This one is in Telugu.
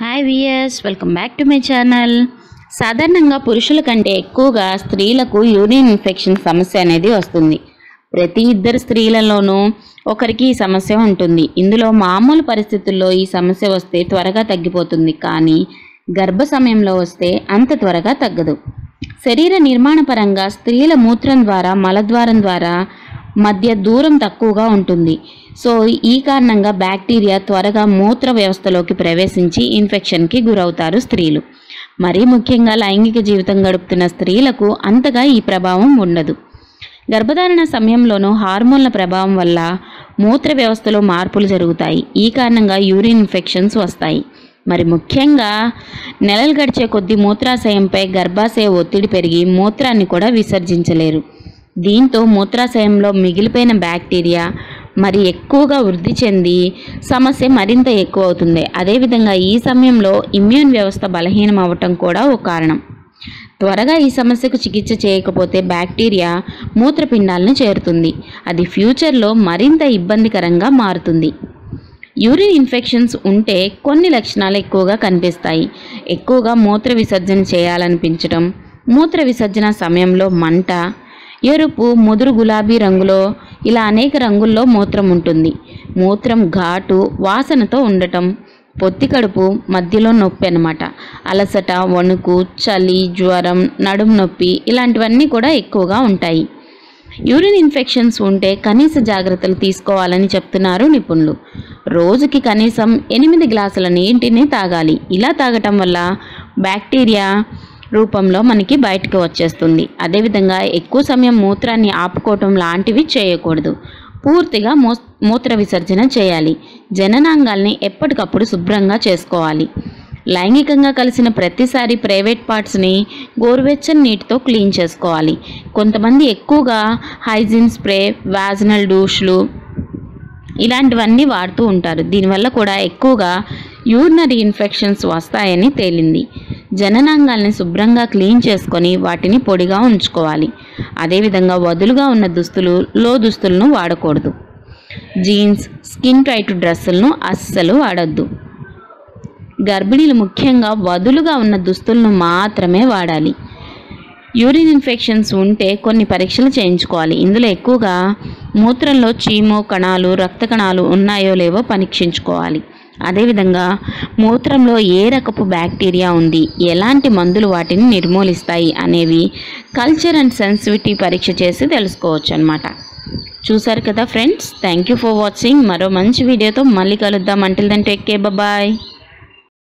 hi viewers welcome back to my channel సాధారణంగా పురుషుల కంటే ఎక్కువగా స్త్రీలకు యూరిన్ ఇన్ఫెక్షన్ సమస్య అనేది వస్తుంది ప్రతి ఇద్దరు స్త్రీలలోనూ ఒకరికి ఈ సమస్య ఉంటుంది ఇందులో మామూలు పరిస్థితుల్లో ఈ సమస్య వస్తే త్వరగా తగ్గిపోతుంది కానీ గర్భ సమయంలో వస్తే అంత త్వరగా తగ్గదు శరీర నిర్మాణ పరంగా స్త్రీల మూత్రం ద్వారా మలద్వారం ద్వారా మధ్య దూరం తక్కువగా ఉంటుంది సో ఈ కారణంగా బ్యాక్టీరియా త్వరగా మూత్ర వ్యవస్థలోకి ప్రవేశించి ఇన్ఫెక్షన్కి గురవుతారు స్త్రీలు మరీ ముఖ్యంగా లైంగిక జీవితం గడుపుతున్న స్త్రీలకు అంతగా ఈ ప్రభావం ఉండదు గర్భధారణ సమయంలోనూ హార్మోన్ల ప్రభావం వల్ల మూత్ర వ్యవస్థలో మార్పులు జరుగుతాయి ఈ కారణంగా యూరిన్ ఇన్ఫెక్షన్స్ వస్తాయి మరి ముఖ్యంగా నెలలు గడిచే కొద్దీ మూత్రాశయంపై గర్భాశయ ఒత్తిడి పెరిగి మూత్రాన్ని కూడా విసర్జించలేరు దీంతో మూత్రాశయంలో మిగిలిపోయిన బ్యాక్టీరియా మరి ఎక్కువగా వృద్ధి చెంది సమస్య మరింత ఎక్కువ అవుతుంది అదేవిధంగా ఈ సమయంలో ఇమ్యూన్ వ్యవస్థ బలహీనం అవ్వటం కూడా ఒక కారణం త్వరగా ఈ సమస్యకు చికిత్స చేయకపోతే బ్యాక్టీరియా మూత్రపిండాలను చేరుతుంది అది ఫ్యూచర్లో మరింత ఇబ్బందికరంగా మారుతుంది యూరిన్ ఇన్ఫెక్షన్స్ ఉంటే కొన్ని లక్షణాలు ఎక్కువగా కనిపిస్తాయి ఎక్కువగా మూత్ర విసర్జన చేయాలనిపించడం మూత్ర విసర్జన సమయంలో మంట ఎరుపు ముదురు గులాబీ రంగులో ఇలా అనేక రంగుల్లో మూత్రం ఉంటుంది మూత్రం ఘాటు వాసనతో ఉండటం పొత్తి కడుపు మధ్యలో నొప్పి అన్నమాట అలసట వణుకు చలి జ్వరం నడుము నొప్పి ఇలాంటివన్నీ కూడా ఎక్కువగా ఉంటాయి యూరిన్ ఇన్ఫెక్షన్స్ ఉంటే కనీస జాగ్రత్తలు తీసుకోవాలని చెప్తున్నారు నిపుణులు రోజుకి కనీసం ఎనిమిది గ్లాసుల నీటిని తాగాలి ఇలా తాగటం వల్ల బ్యాక్టీరియా రూపంలో మనకి బయటకు వచ్చేస్తుంది అదేవిధంగా ఎక్కువ సమయం మూత్రాన్ని ఆపుకోవటం లాంటివి చేయకూడదు పూర్తిగా మూ మూత్ర విసర్జన చేయాలి జననాంగాల్ని ఎప్పటికప్పుడు శుభ్రంగా చేసుకోవాలి లైంగికంగా కలిసిన ప్రతిసారి ప్రైవేట్ పార్ట్స్ని గోరువెచ్చని నీటితో క్లీన్ చేసుకోవాలి కొంతమంది ఎక్కువగా హైజిన్ స్ప్రే వాజినల్ డూష్లు ఇలాంటివన్నీ వాడుతూ ఉంటారు దీనివల్ల కూడా ఎక్కువగా యూరినరీ ఇన్ఫెక్షన్స్ వస్తాయని తేలింది జననాంగాల్ని శుభ్రంగా క్లీన్ చేసుకొని వాటిని పొడిగా ఉంచుకోవాలి అదేవిధంగా వదులుగా ఉన్న దుస్తులు లో దుస్తులను వాడకూడదు జీన్స్ స్కిన్ టైట్ డ్రెస్సులను అస్సలు వాడొద్దు గర్భిణీలు ముఖ్యంగా వదులుగా ఉన్న దుస్తులను మాత్రమే వాడాలి యూరిన్ ఇన్ఫెక్షన్స్ ఉంటే కొన్ని పరీక్షలు చేయించుకోవాలి ఇందులో ఎక్కువగా మూత్రంలో చీము కణాలు రక్త కణాలు ఉన్నాయో లేవో పరీక్షించుకోవాలి అదేవిధంగా మూత్రంలో ఏ రకపు బ్యాక్టీరియా ఉంది ఎలాంటి మందులు వాటిని నిర్మూలిస్తాయి అనేవి కల్చర్ అండ్ సెన్సిటివిటీ పరీక్ష చేసి తెలుసుకోవచ్చు అనమాట చూసారు కదా friends thank you for watching మరో మంచి వీడియోతో మళ్ళీ కలుద్దాం until then take care bye